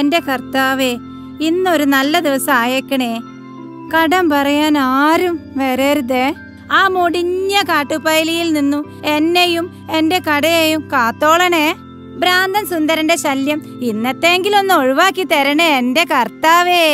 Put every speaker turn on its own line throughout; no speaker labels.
എന്റെ കർത്താവേ ഇന്നൊരു നല്ല ദിവസം ആയേക്കണേ കടം പറയാൻ ആരും വരരുതേ ആ മുടിഞ്ഞ കാട്ടുപൈലിയിൽ നിന്നും എന്നെയും എന്റെ കടയെയും കാത്തോളണേ ഭ്രാന്തൻ സുന്ദരന്റെ ശല്യം ഇന്നത്തെങ്കിലും ഒന്ന് ഒഴിവാക്കി തരണേ എന്റെ കർത്താവേ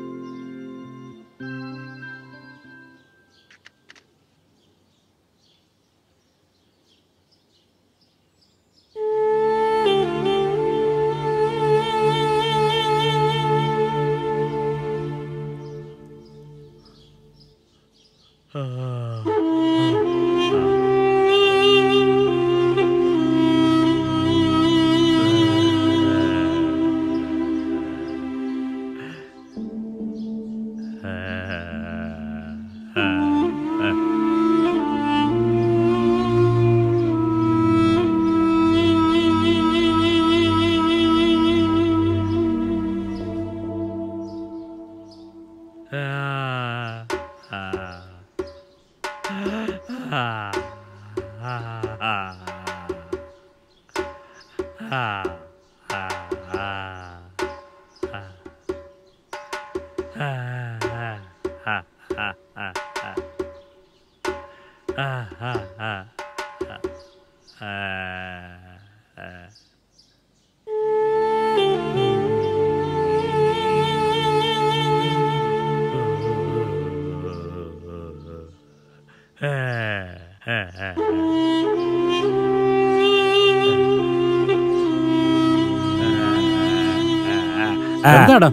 എന്താടാ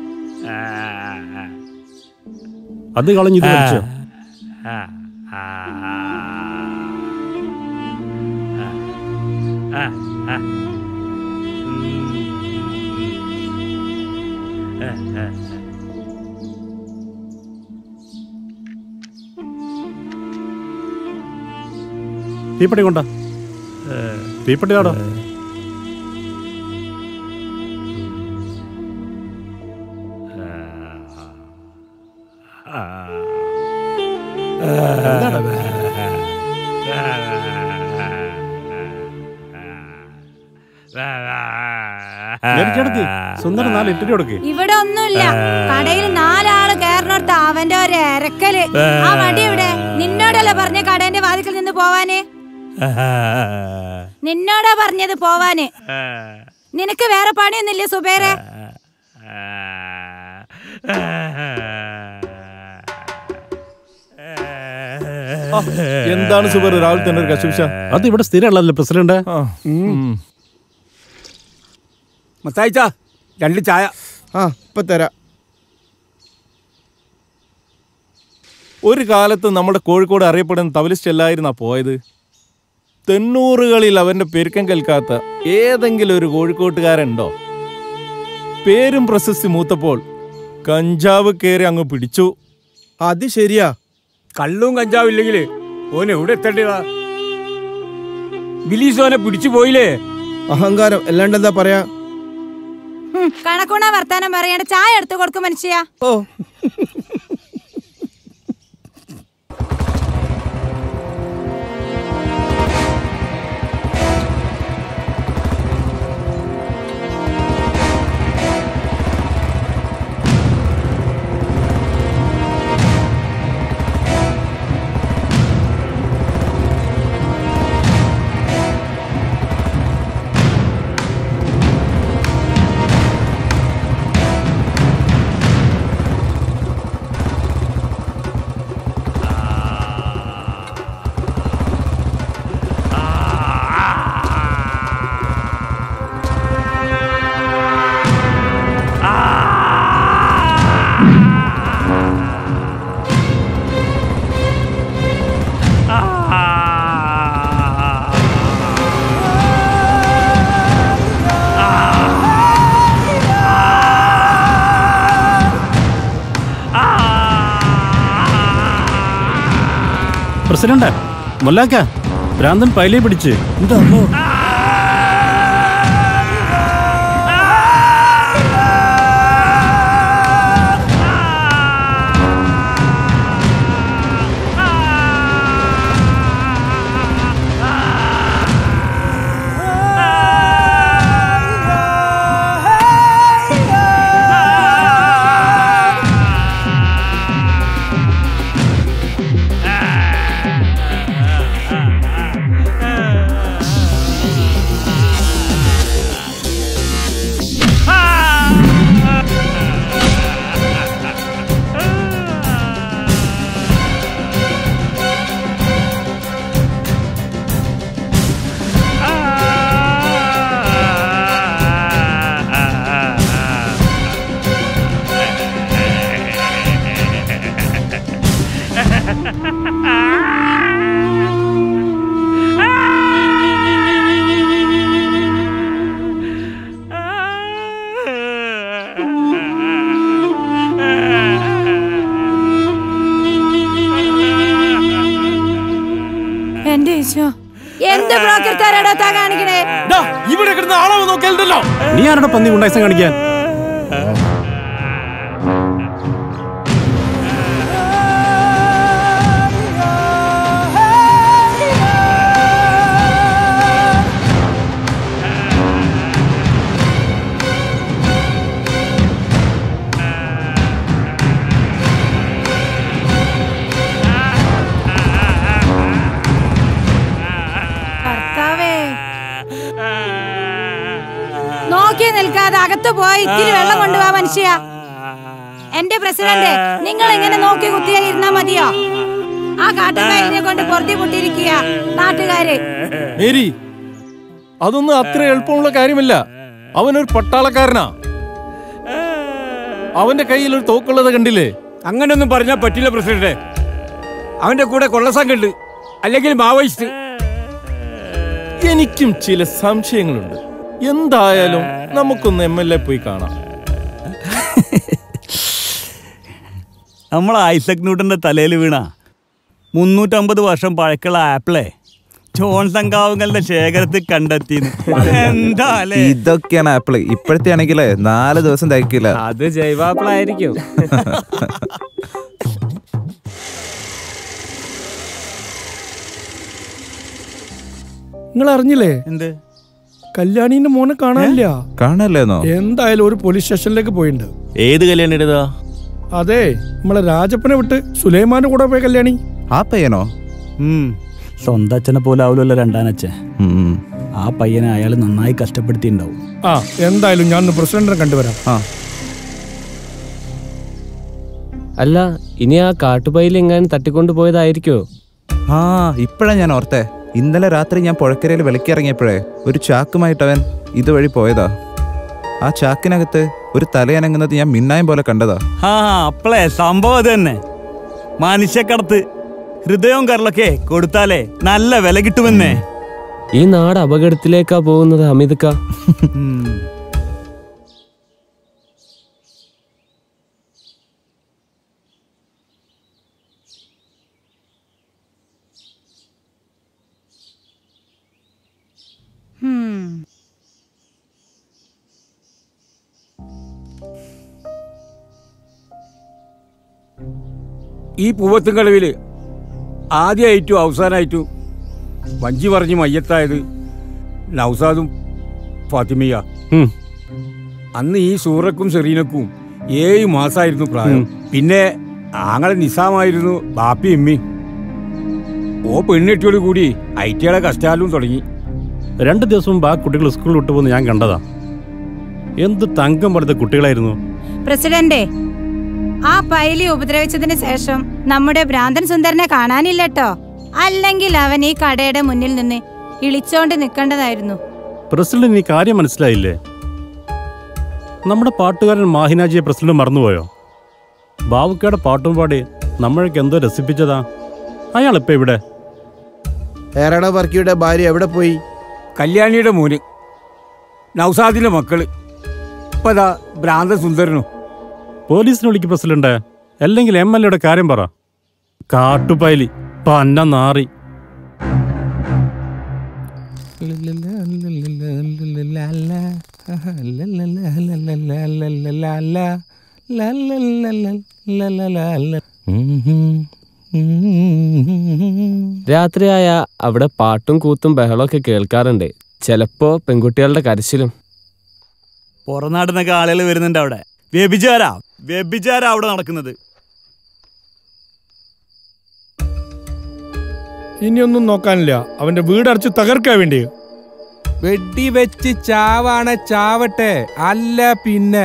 അത് കളഞ്ഞിത് വലിച്ചോ തീപ്പട്ടി കൊണ്ടാ തീപ്പട്ടി ആടോ എടുക്ക് സുന്ദരൻ നാല് ഇട്ടിട്ട് കൊടുക്ക്
ഇവിടെ ഒന്നുമില്ല കടയിൽ നാലാള് കയറിനോടത്ത് അവന്റെ ഒരു ഇരക്കല് ആ വടി എവിടെ നിന്നോടല്ലേ പറഞ്ഞ കടേന്റെ വാതിക്കൽ നിന്ന് പോവാന് നിന്നോടാ പറഞ്ഞത് പോവാന് നിനക്ക് വേറെ പണിയൊന്നുമില്ലേ സുബേറെ
എന്താണ് സുബർ രാവിലെ തന്നെ ഒരു കശുഷ
അത് ഇവിടെ സ്ഥിരമുള്ളതല്ലേ പ്രസിഡന്റ്
മത്തായിച്ച രണ്ട് ചായ
ആ ഇപ്പൊ തരാം ഒരു കാലത്ത് നമ്മുടെ കോഴിക്കോട് അറിയപ്പെടുന്ന തവലിസ്റ്റ് അല്ലായിരുന്നാ പോയത് തൊണ്ണൂറുകളിൽ അവന്റെ പെരുക്കം കേൾക്കാത്ത ഏതെങ്കിലും ഒരു കോഴിക്കോട്ടുകാരുണ്ടോ പേരും പ്രശസ്തി മൂത്തപ്പോൾ കഞ്ചാവ് കയറി അങ്ങ് പിടിച്ചു
അത് ശരിയാ
കള്ളും കഞ്ചാവും ഇല്ലെങ്കിൽ ഓൻ എവിടെ എത്തേണ്ടതാ ബിലീസ് ഓനെ പിടിച്ചു പോയില്ലേ
അഹങ്കാരം അല്ലാണ്ട് എന്താ പറയാ
ഹും, കണക്കുണ വർത്താനം പറയണ്ട ചായ എടുത്തു കൊടുക്കും മനുഷ്യ
ഓ
പ്രസിഡന്റ് മുല്ലാക്ക ഭ്രാന്തൻ പൈലേ പിടിച്ച് എന്താ
എന്റെ ഈശോ എന്ത് ബ്രോക്കർക്കാരാടോ താ കാണിക്കണേ
ഡാ, ഇവിടെ കിടന്ന് ആളാവ് നോക്കലുണ്ടല്ലോ
നീ ആരുടെ പന്നി ഗുണ്ടായസം കാണിക്കാൻ
കർത്താവേ നോക്കി നിൽക്കാതെ അകത്ത് പോയി ഇത്തിരി വെള്ളം കൊണ്ടുപോവാ മനുഷ്യ എന്റെ പ്രസിഡന്റ് നിങ്ങൾ ഇങ്ങനെ നോക്കി കുത്തിയാ ഇരുന്നാ മതിയോ ആ കാട്ടുകാരിനെ കൊണ്ട് പൊറുതി പൊട്ടിയിരിക്കുക നാട്ടുകാര്
മേരി അതൊന്നും അത്ര എളുപ്പമുള്ള കാര്യമല്ല അവനൊരു പട്ടാളക്കാരനാ അവന്റെ കയ്യിൽ ഒരു തോക്കുള്ളത് കണ്ടില്ലേ
അങ്ങനൊന്നും പറഞ്ഞാൽ പറ്റില്ല പ്രസിഡന്റ് അവന്റെ കൂടെ കൊള്ളസംഘുണ്ട് അല്ലെങ്കിൽ മാവോയിസ്റ്റ്
എനിക്കും ചില സംശയങ്ങളുണ്ട് എന്തായാലും നമുക്കൊന്ന് എം എൽ എ പോയി കാണാം
നമ്മൾ ഐസക് ന്യൂട്ടന്റെ തലയിൽ വീണ മുന്നൂറ്റമ്പത് വർഷം പഴക്കമുള്ള ആപ്പിളെ ജോൺസൺ കാവുകളുടെ ശേഖരത്തിൽ കണ്ടെത്തിന്ന് എന്താ അല്ലേ
ഇതൊക്കെയാണ് ആപ്പിള് ഇപ്പോഴത്തെ ആണെങ്കിലേ നാല് ദിവസം തയ്ക്കില്ല
അത് ജൈവാപ്പിളായിരിക്കും
നിങ്ങൾ അറിഞ്ഞില്ലേ
എന്ത്
കല്യാണീന്റെ മോനെ കാണാനില്ല
കാണല്ലേന്നോ
എന്തായാലും ഒരു പോലീസ് സ്റ്റേഷനിലേക്ക് പോയിട്ടുണ്ട്
ഏത് കല്യാണിയുടേതാ
അതെ നമ്മളെ രാജപ്പനെ വിട്ട് സുലൈമാന്റെ കൂടെ പോയ കല്യാണി
ആ പയ്യനോ
ഉം. സ്വന്തം അച്ഛനെ പോലെ ആവുമല്ലോ രണ്ടാനച്ഛൻ
ഉം.
ആ പയ്യനെ അയാൾ നന്നായി കഷ്ടപ്പെടുത്തിയിട്ടുണ്ടാവും
ആ എന്തായാലും ഞാൻ ഒന്ന് പ്രസിഡന്റിനെ കണ്ടുവരാം
ആ
അല്ല ഇനി ആ കാട്ടുപൈയിൽ എങ്ങാനും തട്ടിക്കൊണ്ടു പോയതായിരിക്കോ
ആ ഇപ്പഴാ ഞാൻ ഓർത്തേ ഇന്നലെ രാത്രി ഞാൻ പുഴക്കരയിൽ വിളക്കിറങ്ങിയപ്പോഴേ ഒരു ചാക്കുമായിട്ടവൻ ഇതുവഴി പോയതാ ആ ചാക്കിനകത്ത് ഒരു തലയനങ്ങുന്നത് ഞാൻ മിന്നായം പോലെ കണ്ടതാ
ആ അപ്പളേ സംഭവം അത് തന്നെ മനുഷ്യക്കടത്ത് ഹൃദയവും കരളൊക്കെ കൊടുത്താലേ നല്ല വില കിട്ടുമെന്നേ
ഈ നാട് അപകടത്തിലേക്കാ പോകുന്നത് അമിതക്ക
ഉം.
ഹും.
ഈ പൂവത്തും കളവില് ആദ്യമായിട്ടും അവസാനമായിട്ടും വഞ്ചി പറഞ്ഞ് മയ്യത്തായത് നൗസാദും ഫാത്തിമയ്യ
ഉം.
അന്ന് ഈ സൂറക്കും സെറീനക്കും ഏഴ് മാസമായിരുന്നു പ്രായം പിന്നെ ആങ്ങളെ നിസാമായിരുന്നു ബാപ്പി എമ്മി ഓ പെണ്ണെട്ടിയോട് കൂടി ഐറ്റിയുടെ കഷ്ടാലും തുടങ്ങി
രണ്ട് ദിവസം മുമ്പ് ആ കുട്ടികൾ സ്കൂളിൽ വിട്ടു പോകുന്ന ഞാൻ കണ്ടതാ എന്ത് തങ്കം പോലത്തെ കുട്ടികളായിരുന്നു
പ്രസിഡന്റെ ആ പൈലി ഉപദ്രവിച്ചതിന് ശേഷം നമ്മുടെ ഭ്രാന്തൻ സുന്ദരനെ കാണാനില്ലട്ടോ അല്ലെങ്കിൽ അവൻ ഈ കടയുടെ മുന്നിൽ നിന്ന് ഇളിച്ചോണ്ട് നിൽക്കേണ്ടതായിരുന്നു
പ്രസിഡന്റ് ഈ കാര്യം മനസ്സിലായില്ലേ നമ്മുടെ പാട്ടുകാരൻ മാഹിനാജിയെ പ്രസിഡന്റ് മറന്നുപോയോ ബാവുക്കയുടെ പാട്ടും പാടി നമ്മളൊക്കെ എന്തോ രസിപ്പിച്ചതാ അയാൾ ഇപ്പൊ ഇവിടെ
ഏറാട വർക്കിയുടെ ഭാര്യ എവിടെ പോയി
കല്യാണിയുടെ മോന് നൗസാദിന്റെ മക്കള് ഇപ്പതാ ഭ്രാന്ത സുന്ദരനോ
പോലീസിനെ വിളിക്ക് പ്രസിഡന്റ് അല്ലെങ്കിൽ എം എൽ എയുടെ കാര്യം പറ കാട്ടുപൈലി പന്ന നാറി
രാത്രിയായ അവിടെ പാട്ടും കൂത്തും ബഹളമൊക്കെ കേൾക്കാറുണ്ട് ചിലപ്പോ പെൺകുട്ടികളുടെ കരച്ചിലും
പുറനാടുന്നൊക്കെ ആളുകൾ വരുന്നുണ്ട് അവിടെ വ്യഭിചാരാ വ്യഭിചാരാ അവിടെ നടക്കുന്നത്
ഇനിയൊന്നും നോക്കാനില്ല അവന്റെ വീട് അടച്ച് തകർക്കാൻ വേണ്ടി
വെടിവെച്ച് ചാവാണ് ചാവട്ടെ അല്ല പിന്നെ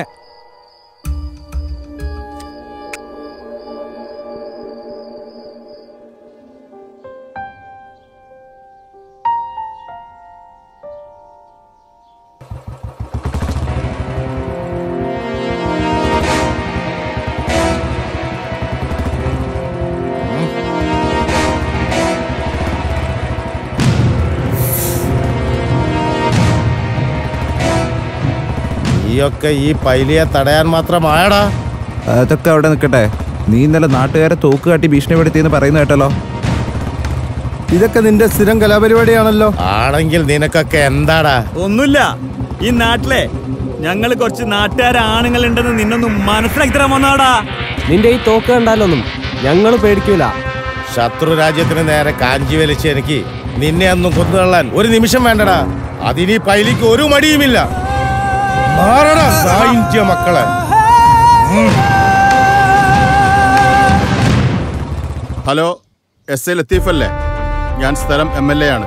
നീയൊക്കെ ഈ പൈലിയെ തടയാൻ മാത്രമായടാ
അതൊക്കെ അവിടെ നിൽക്കട്ടെ നീ ഇന്നലെ നാട്ടുകാരെ തോക്ക് കാട്ടി ഭീഷണിപ്പെടുത്തിയെന്ന് പറയുന്ന കേട്ടല്ലോ
ഇതൊക്കെ നിന്റെ സ്ഥിരം കലാപരിപാടിയാണല്ലോ ആണെങ്കിൽ നിനക്കൊക്കെ എന്താടാ
ഒന്നുമില്ല ഈ നാട്ടിലെ ഞങ്ങൾ കുറച്ച് നാട്ടുകാരാണുങ്ങൾ ഉണ്ടെന്ന് നിന്നൊന്ന് മനസ്സിലാക്കി തരാൻ വന്നാടാ
നിന്റെ ഈ തോക്ക് കണ്ടാലൊന്നും ഞങ്ങൾ പേടിക്കൂല
ശത്രു രാജ്യത്തിന് നേരെ കാഞ്ചി വലിച്ച് എനിക്ക് നിന്നെ ഒന്നും കൊന്നുതള്ളാൻ ഒരു നിമിഷം വേണ്ടടാ അതിനി പൈലിക്ക് ഒരു മടിയുമില്ല മാറടാ സായിന്ത്യ മക്കളെ ഉം.
ഹലോ എസ് എ ലത്തീഫ് അല്ലേ ഞാൻ സ്ഥലം എം എൽ എ ആണ്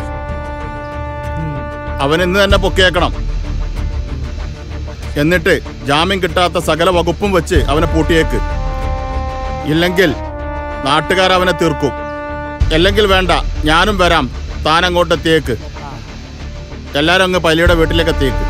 അവൻ ഇന്ന് തന്നെ പൊക്കിയേക്കണം എന്നിട്ട് ജാമ്യം കിട്ടാത്ത സകല വകുപ്പും വെച്ച് അവനെ പൂട്ടിയേക്ക് ഇല്ലെങ്കിൽ നാട്ടുകാർ അവനെ തീർക്കും അല്ലെങ്കിൽ വേണ്ട ഞാനും വരാം താൻ അങ്ങോട്ട് എത്തിയേക്ക് എല്ലാരും അങ്ങ് പലിയുടെ വീട്ടിലേക്ക് എത്തിയേക്ക്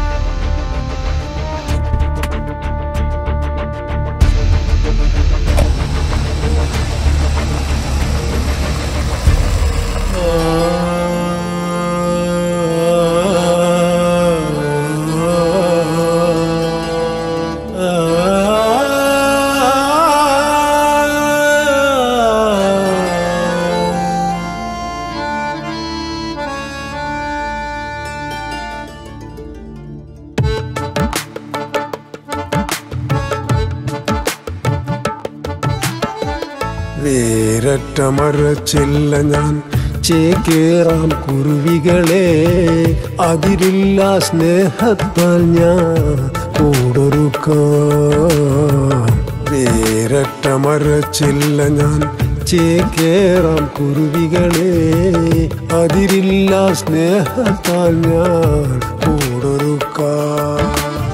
വേരറ്റ മറച്ചില്ല ഞാൻ ചേക്കേറാം കുരുവികളെ അതിരില്ല സ്നേഹത്താൽ ഞാൻ കൂടൊരുക്കാം വേരറ്റ മറച്ചില്ല ഞാൻ ചേക്കേറാം കുരുവികളെ അതിരില്ല സ്നേഹത്താൽ ഞാൻ കൂടൊരുക്കാം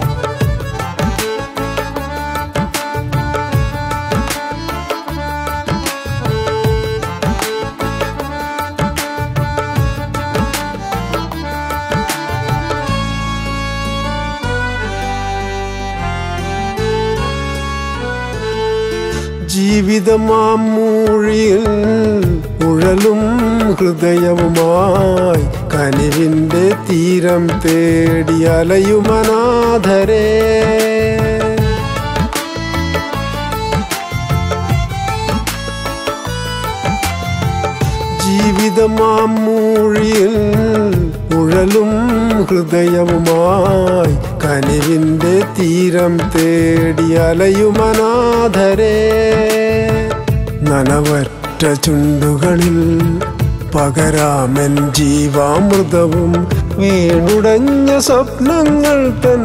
ജീവിതമാം മൂഴിയിൽ ഉഴലും ഹൃദയവുമായി കനിവിൻ്റെ തീരം തേടി അലയുമനാഥരേ ജീവിതമാം മൂഴിയിൽ ഉഴലും ഹൃദയവുമായി കനിവിൻ്റെ തീരം തേടി അലയുമനാഥരേ നനവറ്റ ചുണ്ടുകളിൽ പകരാമൻ ജീവാമൃതവും വീണുടഞ്ഞ സ്വപ്നങ്ങൾ തൻ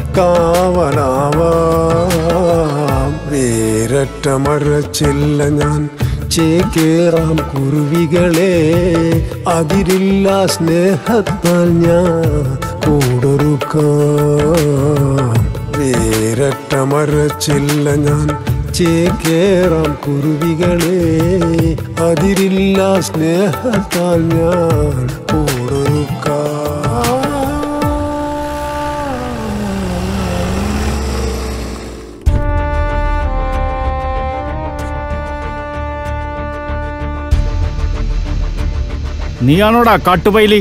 കാവലാവാം വേരറ്റ മറച്ചില്ല ഞാൻ ചേക്കേറാം കുരുവികളെ അതിരില്ല സ്നേഹത്താൽ ഞാൻ കൂടൊരുക്കാം വേരറ്റ മറച്ചില്ല ഞാൻ ചേക്കേറാം കുരുവികളെ അതിരില്ല സ്നേഹത്താൽ ഞാൻ കൂടൊരുക്കാം
നീയാണോടാ കാട്ടുപൈലി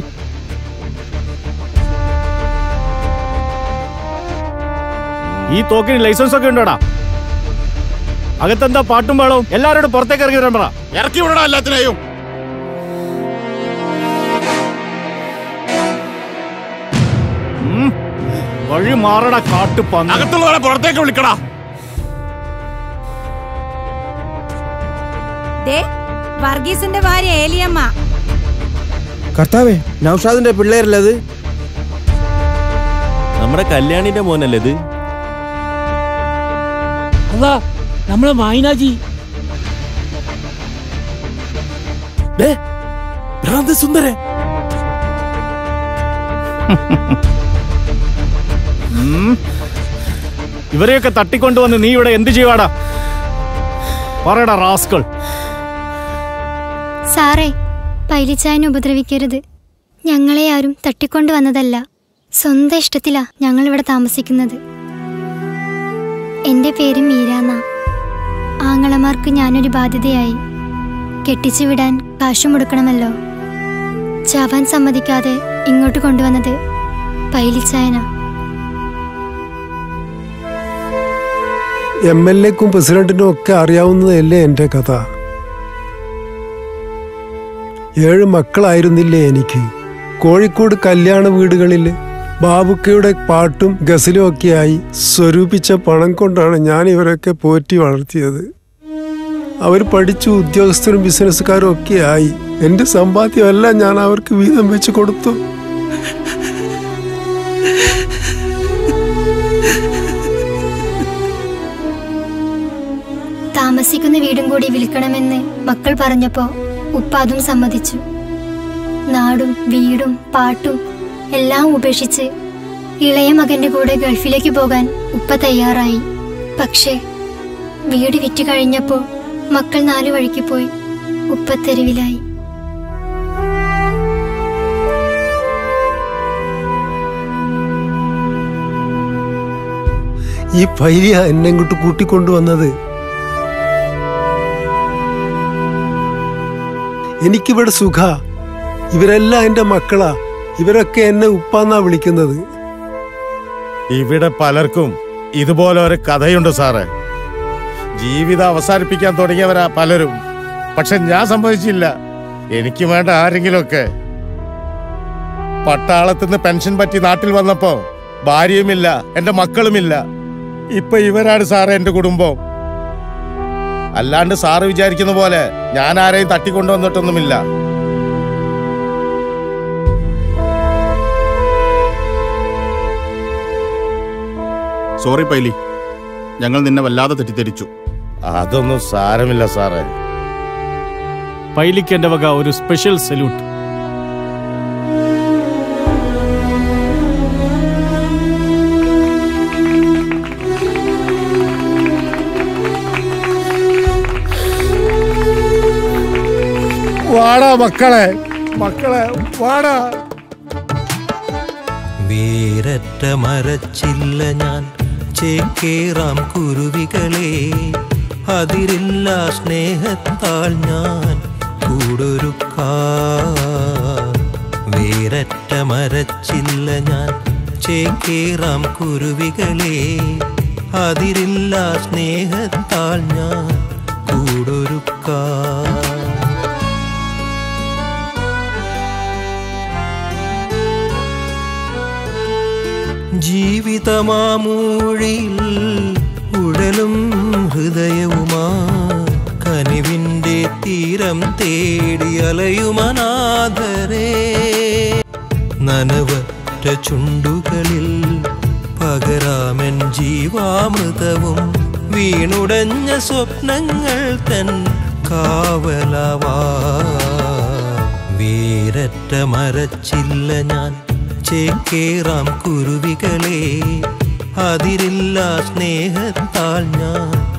ഈ തോക്കിന് ലൈസൻസ് ഒക്കെ ഉണ്ടോടാ അകത്തെന്താ പാട്ടും പാടവും എല്ലാവരോടും പുറത്തേക്ക് ഇറങ്ങി വരാൻ പറ
ഇറക്കി വിടടാ എല്ലാത്തിനെയും
ഉം. വഴി മാറടാ കാട്ടുപന്നി
അകത്തുള്ളവരെ പുറത്തേക്ക് വിളിക്കടാ
ദേ വർഗീസിന്റെ ഭാര്യ ഏലിയമ്മ
കർത്താവേ നൌഷാദിന്റെ പിള്ളേരല്ലേ അത്
നമ്മുടെ കല്യാണിന്റെ മോനല്ലേ ഇത്
അതാ നമ്മളെ മായിനാജി
ഭ്രാന്ത് സുന്ദരൻ
ഉം. ഇവരെയൊക്കെ തട്ടിക്കൊണ്ടുവന്ന് നീ ഇവിടെ എന്ത് ചെയ്യുവാടാ പറയടാ റാസ്കൾ
സാറേ പൈലിച്ചായനെ ഉപദ്രവിക്കരുത് ഞങ്ങളെ ആരും തട്ടിക്കൊണ്ടു വന്നതല്ല സ്വന്തം ഇഷ്ടത്തിലാ ഞങ്ങൾ ഇവിടെ താമസിക്കുന്നത് എൻ്റെ പേര് മീരാന്ന ആങ്ങളമാർക്ക് ഞാനൊരു ബാധ്യതയായി കെട്ടിച്ചു വിടാൻ കാശു മുടക്കണമല്ലോ ചാവാൻ സമ്മതിക്കാതെ ഇങ്ങോട്ട് കൊണ്ടുവന്നത് പൈലിച്ചായന
എം എൽ എക്കും പ്രസിഡന്റിനും ഒക്കെ അറിയാവുന്നതല്ലേ എൻ്റെ കഥ ഏഴ് മക്കളായിരുന്നില്ലേ എനിക്ക് കോഴിക്കോട് കല്യാണ വീടുകളിൽ ബാബുക്കയുടെ പാട്ടും ഗസലും ഒക്കെയായി സ്വരൂപിച്ച പണം കൊണ്ടാണ് ഞാൻ ഇവരൊക്കെ പോറ്റി വളർത്തിയത് അവർ പഠിച്ചു ഉദ്യോഗസ്ഥരും ബിസിനസ്സുകാരും ഒക്കെ ആയി എൻ്റെ സമ്പാദ്യമെല്ലാം ഞാൻ അവർക്ക് വീതം വെച്ച് കൊടുത്തു
താമസിക്കുന്ന വീടും കൂടി വിൽക്കണമെന്ന് മക്കൾ പറഞ്ഞപ്പോ ഉപ്പ അതും സമ്മതിച്ചു നാടും വീടും പാട്ടും എല്ലാം ഉപേക്ഷിച്ച് ഇളയ മകന്റെ കൂടെ ഗൾഫിലേക്ക് പോകാൻ ഉപ്പ തയ്യാറായി പക്ഷേ വീട് വിറ്റ് കഴിഞ്ഞപ്പോൾ മക്കൾ നാലു വഴിക്ക് പോയി ഉപ്പ തെരുവിലായി
ഈ പൈലിയ എന്നെ ഇങ്ങോട്ട് കൂട്ടിക്കൊണ്ടുവന്നത് എനിക്കിവിടെ സുഖ ഇവരെല്ലാം എൻ്റെ മക്കളാ ഇവരൊക്കെ എന്നെ ഉപ്പാന്നാ വിളിക്കുന്നത്
ഇവിടെ പലർക്കും ഇതുപോലെ ഒരു കഥയുണ്ട് സാറേ ജീവിതം അവസാനിപ്പിക്കാൻ തുടങ്ങിയവരാ പലരും പക്ഷെ ഞാൻ സമ്മതിച്ചില്ല എനിക്ക് വേണ്ട ആരെങ്കിലുമൊക്കെ പട്ടാളത്തിൽ നിന്ന് പെൻഷൻ പറ്റി നാട്ടിൽ വന്നപ്പോ ഭാര്യയുമില്ല എന്റെ മക്കളുമില്ല ഇപ്പൊ ഇവരാണ് സാറേ എന്റെ കുടുംബം അല്ലാണ്ട് സാറ് വിചാരിക്കുന്ന പോലെ ഞാൻ ആരെയും തട്ടിക്കൊണ്ടുവന്നിട്ടൊന്നുമില്ല
സോറി പൈലി ഞങ്ങൾ നിന്നെ വല്ലാതെ തെറ്റിദ്ധരിച്ചു
അതൊന്നും സാരമില്ല സാറേ
പൈലിക്ക് എന്റെ വക ഒരു സ്പെഷ്യൽ സല്യൂട്ട്
വാടാ മക്കളെ മക്കളെ വാടാ
വേരറ്റ മരച്ചില്ല ഞാൻ ചേക്കേറാം കുരുവികളെ അതിരില്ല സ്നേഹത്താൽ ഞാൻ കൂടൊരുക്കാം വേരറ്റ മരച്ചില്ല ഞാൻ ചേക്കേറാം കുരുവികളെ അതിരില്ല സ്നേഹത്താൽ ഞാൻ കൂടൊരുക്കാം ജീവിതമാമൂഴിയിൽ ഉഴലും ഹൃദയവുമാ കനിവിൻ്റെ തീരം തേടി അലയുമനാഥരേ നനവറ്റ ചുണ്ടുകളിൽ പകരാമൻ ജീവാമൃതവും വീണുടഞ്ഞ സ്വപ്നങ്ങൾ തൻ കാവലവാ വേരറ്റ മരച്ചില്ല ഞാൻ ചേക്കേറാം കുരുവികളെ അതിരില്ല സ്നേഹത്താൽ ഞാൻ